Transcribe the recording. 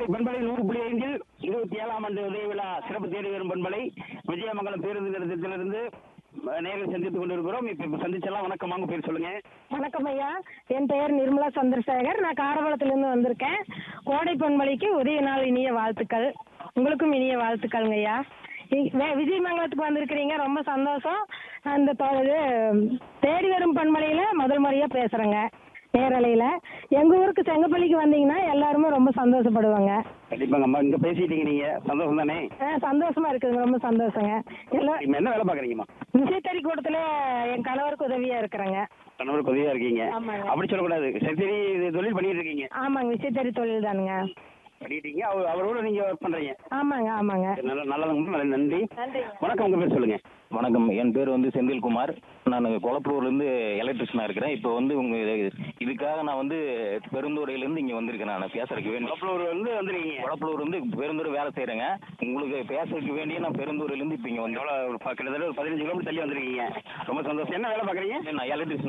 பண்பலை நூறு புள்ளி ஐந்தில் இருபத்தி ஏழாம் ஆண்டு உதய விழா சிறப்பு தேடி வரும் பண்பலை விஜயமங்கலம் பேருந்து நிலையத்திலிருந்து நேரில் சந்தித்துக் கொண்டிருக்கிறோம் இப்ப இப்ப சந்திச்செல்லாம் வணக்கம் வாங்க பேர் சொல்லுங்க வணக்கம் ஐயா என் பெயர் நிர்மலா சந்திரசேகர் நான் காரவளத்திலிருந்து வந்திருக்கேன் கோடை பொன்மலைக்கு உதய நாள் இனிய வாழ்த்துக்கள் உங்களுக்கும் இனிய வாழ்த்துக்கள்ங்க ஐயா இ- வே- விஜயமங்கலத்துக்கு வந்திருக்கிறீங்க ரொம்ப சந்தோஷம் அந்த தொ- இது தேடி வரும் பண்பலையில் முதல் முறையாக பேசுகிறேங்க நேரலையில் எங்கள் ஊருக்கு செங்கப்பள்ளிக்கு வந்தீங்கன்னா எல்லாருமே ரொம்ப சந்தோஷப்படுவாங்க கண்டிப்பாங்க அம்மா இங்க பேசிட்டீங்க நீங்க சந்தோஷம் தானே ஆ சந்தோஷமா இருக்குதுங்க ரொம்ப சந்தோஷங்க எல்லாம் இப்ப என்ன வேலை பாக்குறீங்கம்மா விசைத்தறி கூடத்தில் என் கணவருக்கு உதவியாக இருக்கிறேங்க கணவர் உதவியா இருக்கீங்க ஆமாங்க. அப்படி சொல்லக்கூடாது சரி சரி இது தொழில் பண்ணிட்டு இருக்கீங்க ஆமாங்க விசைத்தறி தொழில் தானுங்க பண்ணிட்டீங்க அவர் அவரோட நீங்க ஒர்க் பண்றீங்க ஆமாங்க ஆமாங்க சரி, நல்ல நல்லதுங்க நல்ல நன்றி நன்றிங்க வணக்கம் உங்க பேர் சொல்லுங்க வணக்கம் என் பேர் வந்து செந்தில்குமார் நான் கொளப்பூர்லேருந்து எலக்ட்ரிஷனாக இருக்கிறேன் இப்போ வந்து உங்கள் இதுக்காக நான் வந்து பெருந்துறையிலேருந்து இங்கே வந்திருக்கேன் நான் பேசுறதுக்கு வேண்டி குளப்பலூர் வந்து வந்திருக்கீங்க கொளப்பலூர் வந்து பெருந்துறை வேலை செய்கிறேங்க உங்களுக்கு பேசுறதுக்கு வேண்டிய நான் பெருந்துறையிலேருந்து இப்போ இங்கே வந்து எவ்வளோ ஒரு ப- கிட்டத்தட்ட ஒரு பதினஞ்சு கிலோமீட்டர் தள்ளி வந்திருக்கீங்க ரொம்ப சந்தோஷம் என்ன வேலை பாக்குறீங்க நான் எலக்ட்ரிஷன்